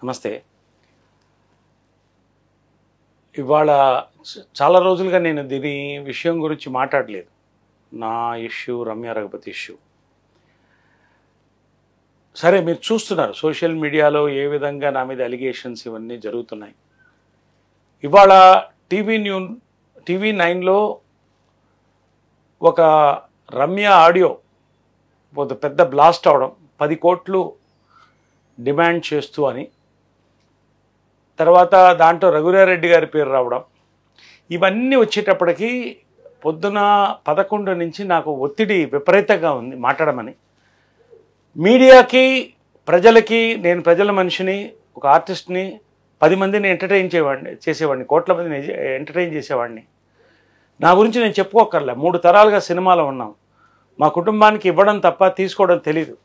నమస్తే ఇవాళ చ- చాలా రోజులుగా నేను దీని విషయం గురించి మాట్లాడలేదు నా ఇష్యూ రమ్య రఘుపతి ఇష్యూ సరే మీరు చూస్తున్నారు సోషల్ మీడియాలో ఏ విధంగా నా మీద అలిగేషన్స్ ఇవన్నీ జరుగుతున్నాయి ఇవాళ టీవీ న్యూ టీవీ నైన్లో ఒక రమ్య ఆడియో ఒక పెద్ద బ్లాస్ట్ అవడం పది కోట్లు డిమాండ్ చేస్తూ అని తర్వాత దాంట్లో రఘురారెడ్డి గారి పేరు రావడం ఇవన్నీ వచ్చేటప్పటికి పొద్దున పదకొండు నుంచి నాకు ఒత్తిడి విపరీతంగా ఉంది మాట్లాడమని మీడియాకి ప్రజలకి నేను ప్రజల మనిషిని ఒక ఆర్టిస్ట్ని పది మందిని ఎంటర్టైన్ చేయవాడిని చేసేవాడిని కోట్ల మందిని ఎంటర్టైన్ చేసేవాడిని నా గురించి నేను చెప్పుకోకర్లే మూడు తరాలుగా సినిమాలో ఉన్నాం మా కుటుంబానికి ఇవ్వడం తప్ప తీసుకోవడం తెలీదు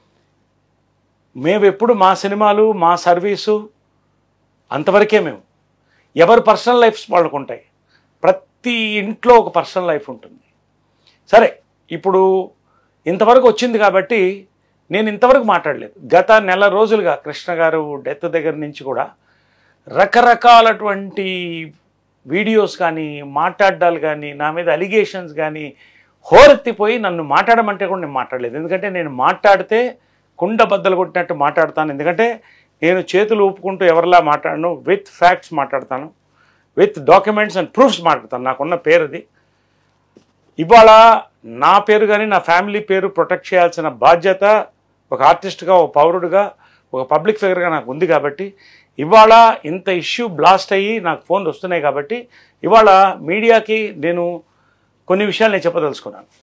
మేము ఎప్పుడు మా సినిమాలు మా సర్వీసు అంతవరకే మేము ఎవరి పర్సనల్ లైఫ్స్ వాళ్ళకు ఉంటాయి ప్రతి ఇంట్లో ఒక పర్సనల్ లైఫ్ ఉంటుంది సరే ఇప్పుడు ఇంతవరకు వచ్చింది కాబట్టి నేను ఇంతవరకు మాట్లాడలేదు గత నెల రోజులుగా కృష్ణ గారు డెత్ దగ్గర నుంచి కూడా రకరకాలటువంటి వీడియోస్ కానీ మాట్లాడాలు కానీ నా మీద అలిగేషన్స్ కానీ హోరెత్తిపోయి నన్ను మాట్లాడమంటే కూడా నేను మాట్లాడలేదు ఎందుకంటే నేను మాట్లాడితే కుండ బద్దలు కొట్టినట్టు మాట్లాడతాను ఎందుకంటే నేను చేతులు ఊపుకుంటూ ఎవరిలా మాట్లాడను విత్ ఫ్యాక్ట్స్ మాట్లాడతాను విత్ డాక్యుమెంట్స్ అండ్ ప్రూఫ్స్ మాట్లాడతాను నాకున్న పేరు అది ఇవాళ నా పేరు కానీ నా ఫ్యామిలీ పేరు ప్రొటెక్ట్ చేయాల్సిన బాధ్యత ఒక ఆర్టిస్ట్గా ఒక పౌరుడిగా ఒక పబ్లిక్ ఫిగర్గా నాకు ఉంది కాబట్టి ఇవాళ ఇంత ఇష్యూ బ్లాస్ట్ అయ్యి నాకు ఫోన్లు వస్తున్నాయి కాబట్టి ఇవాళ మీడియాకి నేను కొన్ని విషయాలు నేను చెప్పదలుచుకున్నాను